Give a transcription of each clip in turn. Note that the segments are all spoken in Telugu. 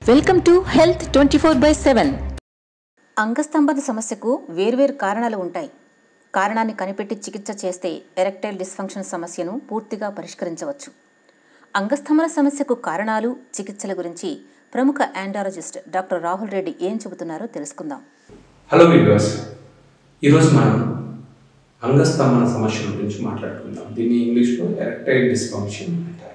welcome to health twenty four by seven అంగస్తంభన సమస్యకు వేర్వేరు కారణాలు ఉంటాయి కారణాన్ని కనిపెట్టి చికిత్స చేస్తే ఎరెక్టైల్ డిస్ఫంక్షన్ సమస్యను పూర్తిగా పరిష్కరించవచ్చు అంగస్తంభన సమస్యకు కారణాలు చికిత్సల గురించి ప్రముఖ యాండాలజిస్ట్ డాక్టర్ రాహుల్ రెడ్డి ఏం చెబుతున్నారో తెలుసుకుందాం హలో వ్యూవర్స్ ఈరోజు మనం అంగస్తంభన సమస్యల గురించి మాట్లాడుకుందాం దీన్ని ఇంగ్లీష్లో ఎరెక్టైల్ డిస్ఫంక్షన్ అంటారు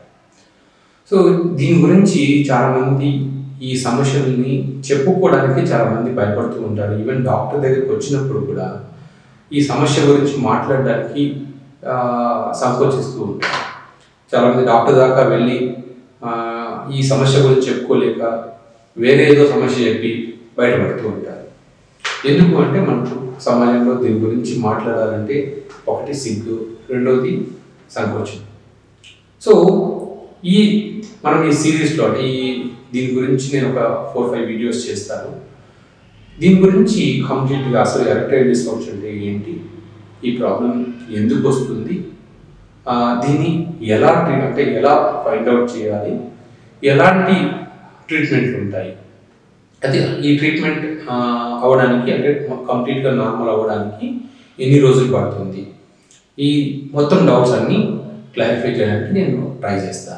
సో దీని గురించి చాలామంది ఈ సమస్యల్ని చెప్పుకోవడానికి చాలామంది భయపడుతూ ఉంటారు ఈవెన్ డాక్టర్ దగ్గరికి వచ్చినప్పుడు కూడా ఈ సమస్య గురించి మాట్లాడడానికి ఆ, సంకోచిస్తూ ఉంటారు చాలామంది డాక్టర్ దాకా వెళ్ళి ఆ, ఈ సమస్య గురించి చెప్పుకోలేక వేరే ఏదో సమస్య చెప్పి బయటపడుతూ ఉంటారు ఎందుకు అంటే మనకు సమాజంలో దీని గురించి మాట్లాడాలంటే ఒకటి సిగ్గు రెండోది సంకోచం సో ఈ మనం ఈ సిరీస్లో అంటే ఈ దీని గురించి నేను ఒక ఫోర్ ఫైవ్ వీడియోస్ చేస్తాను దీని గురించి కంప్లీట్గా అసలు ఎరెక్టైల్ డిస్ఫంక్షన్ అంటే ఏంటి ఈ ప్రాబ్లం ఎందుకు వస్తుంది ఆ, దీన్ని ఎలా ట్రీట్ అంటే ఎలా ఫైండ్ అవుట్ చేయాలి ఎలాంటి ట్రీట్మెంట్లు ఉంటాయి అది ఈ ట్రీట్మెంట్ ఆ, అవ్వడానికి అంటే కంప్లీట్గా నార్మల్ అవ్వడానికి ఎన్ని రోజులు పడుతుంది ఈ మొత్తం డౌట్స్ అన్నీ క్లారిఫై చేయడానికి నేను ట్రై చేస్తాను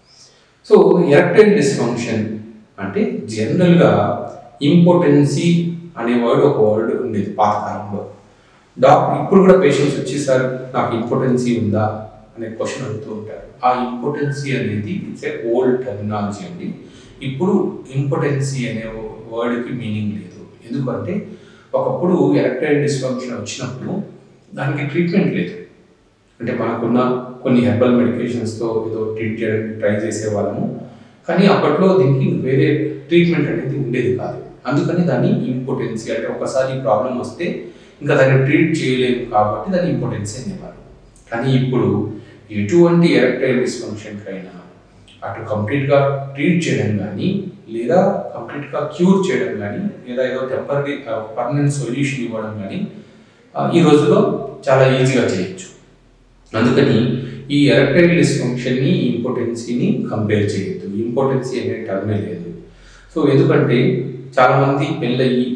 సో ఎరెక్టైల్ డిస్ఫంక్షన్ అంటే జనరల్గా ఇంపార్టెన్సీ అనే వర్డ్ ఒక వర్డ్ ఉండేది పాతకాలంలో డాక్టర్ ఇప్పుడు కూడా పేషెంట్స్ వచ్చి సార్ నాకు ఇంపార్టెన్సీ ఉందా అనే క్వశ్చన్ అడుగుతూ ఉంటారు ఆ ఇంపార్టెన్సీ అనేది ఇట్స్ ఏ ఓల్డ్ టెర్మినాలజీ అండి ఇప్పుడు ఇంపార్టెన్సీ అనే వర్డ్కి మీనింగ్ లేదు ఎందుకంటే ఒకప్పుడు ఎలక్ట్రైల్ డిస్ఫంక్షన్ వచ్చినప్పుడు దానికి ట్రీట్మెంట్ లేదు అంటే మనకున్న కొన్ని హెర్బల్ మెడికేషన్స్తో ఏదో ట్రీట్ చేయడానికి ట్రై చేసేవాళ్ళము కానీ అప్పట్లో దీనికి వేరే ట్రీట్మెంట్ అనేది ఉండేది కాదు అందుకని దాన్ని ఇంపార్టెన్సీ అంటే ఒకసారి ప్రాబ్లం వస్తే ఇంకా దాన్ని ట్రీట్ చేయలేము కాబట్టి దాన్ని ఇంపార్టెన్సీ అనేవారు కానీ ఇప్పుడు ఎటువంటి ఎరెక్టైల్ డిస్ఫంక్షన్కైనా అటు కంప్లీట్గా ట్రీట్ చేయడం కానీ లేదా కంప్లీట్గా క్యూర్ చేయడం కానీ లేదా ఏదో టెంపరీ పర్మనెంట్ సొల్యూషన్ ఇవ్వడం కానీ ఆ, ఈ రోజుల్లో చాలా ఈజీగా చేయొచ్చు అందుకని ఈ ఎరెక్టైల్ డిస్ఫంక్షన్ని ఇంపార్టెన్సీని కంపేర్ చేయొద్దు ఇంపార్టెన్సీ అనే టర్మే లేదు సో ఎందుకంటే చాలామంది పెళ్ళయి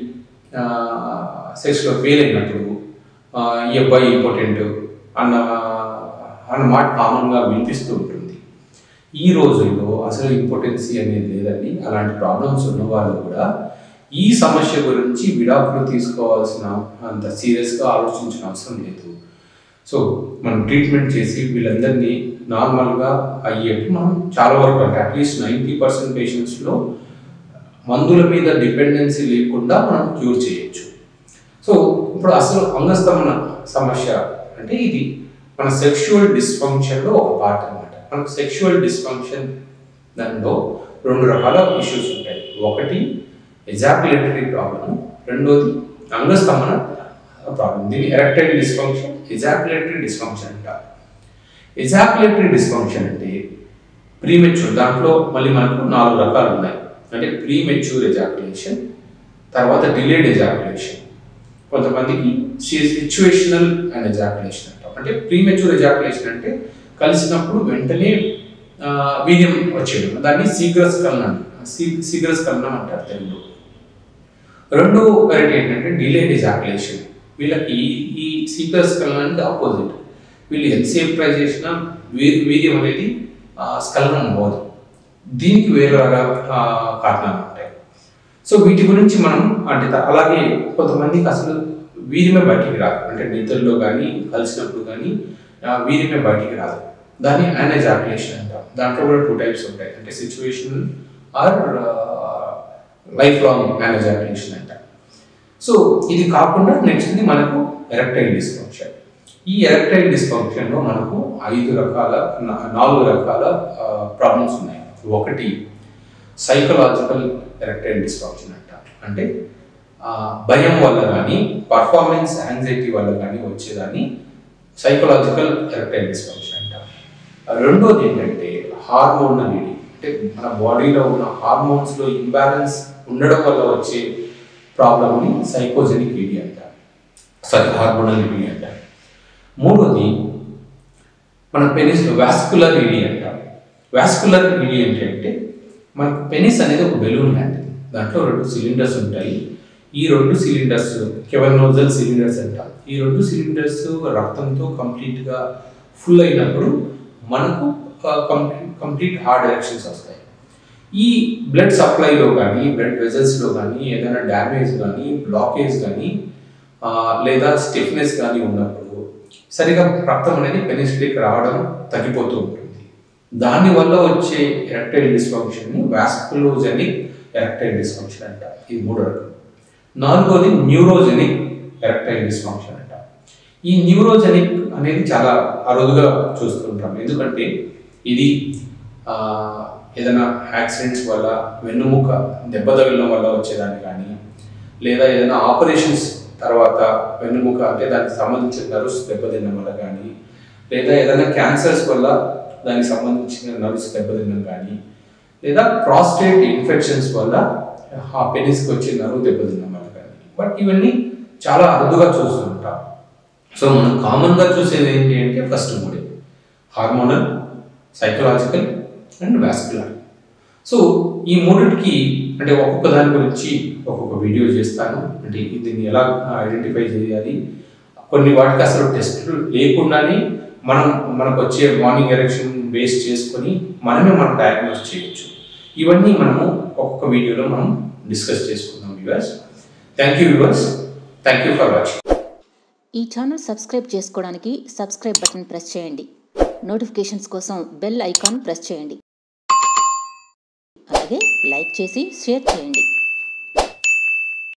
సెక్స్లో ఫెయిల్ అయినప్పుడు ఆ, ఈ అబ్బాయి ఇంపార్టెంట్ అన్న అన్న మాట కామన్గా వినిపిస్తూ ఉంటుంది ఈ రోజుల్లో అసలు ఇంపార్టెన్సీ అనేది లేదండి అలాంటి ప్రాబ్లమ్స్ ఉన్న వాళ్ళు కూడా ఈ సమస్య గురించి విడాకులు తీసుకోవాల్సిన అంత సీరియస్గా ఆలోచించిన అవసరం లేదు సో మనం ట్రీట్మెంట్ చేసి వీళ్ళందరినీ నార్మల్గా అయ్యేట్టు మనం చాలా వరకు అంటే అట్లీస్ట్ నైంటీ పర్సెంట్ పేషెంట్స్లో మందుల మీద డిపెండెన్సీ లేకుండా మనం క్యూర్ చేయొచ్చు సో ఇప్పుడు అసలు అంగస్తంభన సమస్య అంటే ఇది మన సెక్షువల్ డిస్ఫంక్షన్లో ఒక పార్ట్ అనమాట మనకు సెక్షువల్ డిస్ఫంక్షన్ దానిలో రెండు రకాల ఇష్యూస్ ఉంటాయి ఒకటి ఎజాకులేటరీ ప్రాబ్లమ్ రెండోది అంగస్తంభన ప్రాబ్లం దీన్ని ఎరెక్టైల్ డిస్ఫంక్షన్ ఎజాకులేటరీ డిస్ఫంక్షన్ అంటారు ఎజాకులేటరీ డిస్ఫంక్షన్ అంటే ప్రీమెచ్యూర్ దాంట్లో మళ్ళీ మనకు నాలుగు రకాలు ఉన్నాయి అంటే ప్రీమెచ్యూర్ ఎజాకులేషన్ తర్వాత డిలేడ్ ఎజాకులేషన్ కొంతమందికి సిచ్యువేషనల్ అండ్ ఎజాకులేషన్ అంటాం అంటే ప్రీమెచ్యూర్ ఎజాకులేషన్ అంటే కలిసినప్పుడు వెంటనే ఆ, వీర్యం వచ్చేయడం దాన్ని శీఘ్రస్కలనం శీ- శీఘ్రస్కలనం అంటారు తెలుగులో రెండో వెరైటీ ఏంటంటే డిలేడ్ ఎజాకులేషన్ వీళ్ళకి ఈ శీఘ్రస్కలనానికి ఆపోజిట్ వీళ్ళు ఎంతసేపు ట్రై చేసినా వీ- వీర్యం అనేది ఆ, స్ఖలనం అవ్వదు దీనికి వేరే రకాల ఆ, కారణాలు ఉంటాయి సో వీటి గురించి మనం అంటే త- అలాగే కొంతమందికి అసలు వీర్యమే బయటికి రాదు అంటే నిద్రలో కానీ కలిసినప్పుడు కానీ ఆ, వీర్యమే బయటికి రాదు దాన్ని యానజాకులేషన్ అంటాం దాంట్లో కూడా టూ టైప్స్ ఉంటాయి అంటే situational or lifelong anejaculation అంటాం సో ఇది కాకుండా నెక్స్ట్ది మనకు ఎరెక్టైల్ డిస్ఫంక్షన్ ఈ ఎరెక్టైల్ డిస్ఫంక్షన్లో మనకు ఐదు రకాల నా- నాలుగు రకాల ప్రాబ్లమ్స్ ఉన్నాయి ఒకటి సైకలాజికల్ ఎరెక్టైల్ డిస్ఫంక్షన్ అంట అంటే ఆ, భయం వల్ల కానీ పర్ఫార్మెన్స్ యాంగ్జైటీ వల్ల కానీ వచ్చేదాన్ని సైకలాజికల్ ఎరెక్టైల్ డిస్ఫంక్షన్ అంట రెండోది ఏంటంటే హార్మోనల్ ఇది అంటే మన బాడీలో ఉన్న హార్మోన్స్లో ఇంబ్యాలెన్స్ ఉండడం వల్ల వచ్చే ప్రాబ్లమ్ని సైకోజెనిక్ ఈడీ అంటారు సారీ హార్మోనల్ ఈడీ అంటారు మూడోది మన పెనిస్ వాస్కులర్ ఈడీ అంటాం వాస్కులర్ ఈడీ ఏంటి అంటే మనకు పెనిస్ అనేది ఒక బెలూన్ లాంటిది దాంట్లో రెండు సిలిండర్స్ ఉంటాయి ఈ రెండు సిలిండర్స్ కెవెనోజల్ సిలిండర్స్ అంటాం ఈ రెండు సిలిండర్స్ రక్తంతో కంప్లీట్గా ఫుల్ అయినప్పుడు మనకు కంప్లీట్ కంప్లీట్ హార్ట్ ఎలక్షన్స్ వస్తాయి ఈ బ్లడ్ సప్లైలో కానీ బ్లడ్ వెజల్స్లో కానీ ఏదైనా డ్యామేజ్ కానీ బ్లాకేజ్ కానీ ఆ, లేదా స్టిఫ్నెస్ కానీ ఉన్నప్పుడు సరిగా రక్తం అనేది పెనిస్ట్రీకి రావడం తగ్గిపోతూ ఉంటుంది దానివల్ల వచ్చే ఎరక్టైల్ డిస్ఫంక్షన్ని వాస్కులోజెనిక్ ఎరక్టైల్ డిస్ఫంక్షన్ అంట ఇది మూడో రకం నాలుగోది న్యూరోజెనిక్ ఎరక్టైల్ డిస్ఫంక్షన్ అంట ఈ న్యూరోజెనిక్ అనేది చాలా అరుదుగా చూస్తుంటాం ఎందుకంటే ఇది ఆ, ఏదైనా యాక్సిడెంట్స్ వల్ల వెన్నుముక దెబ్బ తగలడం వల్ల వచ్చేదాన్ని కానీ లేదా ఏదైనా ఆపరేషన్స్ తర్వాత వెన్నుముక అంటే దానికి సంబంధించిన నర్వ్స్ దెబ్బతినడం వల్ల కానీ లేదా ఏదైనా క్యాన్సర్స్ వల్ల దానికి సంబంధించిన నర్వ్స్ దెబ్బతినడం కానీ లేదా ప్రాస్టేట్ ఇన్ఫెక్షన్స్ వల్ల ఆ పెనిస్కి వచ్చే నరువు దెబ్బతినడం వల్ల కానీ బట్ ఇవన్నీ చాలా అరుదుగా చూస్తుంటాం సో మనం కామన్గా చూసేది ఏంటి అంటే ఫస్ట్ మూడే hormonal psychological and vascular so ఈ మూడిటికి అంటే ఒక్కొక్క దాని గురించి ఒక్కొక్క వీడియో చేస్తాను అంటే దీన్ని ఎలా ఐడెంటిఫై చేయాలి కొన్ని వాటికి అసలు టెస్టులు లేకుండానే మనం మనకు వచ్చే మార్నింగ్ ఎరెక్షన్ బేస్ చేసుకొని మనమే మనం డయాగ్నోస్ చేయొచ్చు ఇవన్నీ మనము ఒక్కొక్క వీడియోలో మనం డిస్కస్ చేసుకుందాం viewers thank you viewers thank you for watching ఈ ఛానల్ సబ్స్క్రైబ్ చేసుకోవడానికి సబ్స్క్రైబ్ బటన్ ప్రెస్ చేయండి నోటిఫికేషన్స్ కోసం బెల్ ఐకాన్ ప్రెస్ చేయండి అలాగే లైక్ చేసి షేర్ చేయండి